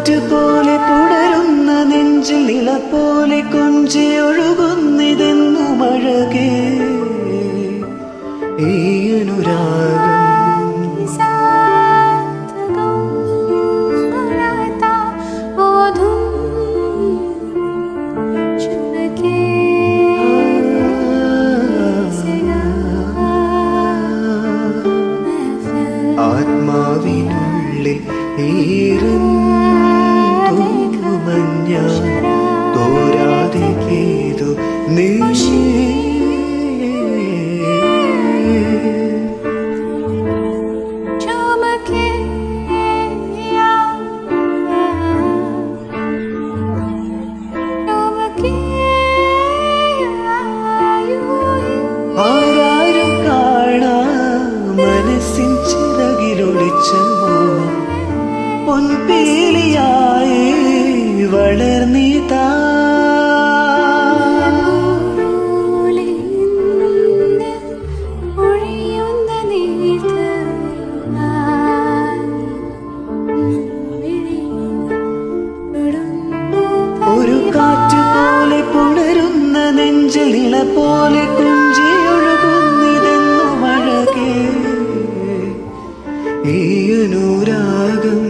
കാറ്റ് പോലെ പുടരുന്ന നെഞ്ചിൽ നില പോലെ കൊഞ്ചി ഒഴുകുന്നിതെന്നു മഴകേ ഈ അനുരാഗം ആത്മാവിനുള്ളിൽ ഈരന്തുമഞ്ഞ തോരാതെ പെയ്തു നീ ആരാരും കാണാ മനസ്സിൻ ചിറകിലൊളിച്ച മോഹം പൊൻപീലിയായി വളർന്നിതാ ഒരു കാറ്റ് പോലെ പുണരുന്ന നെഞ്ചിൽ ഇള പോലെ കുഞ്ചി ഒഴുകുന്നിതെന്നു മഴകേ ഈ അനുരാഗം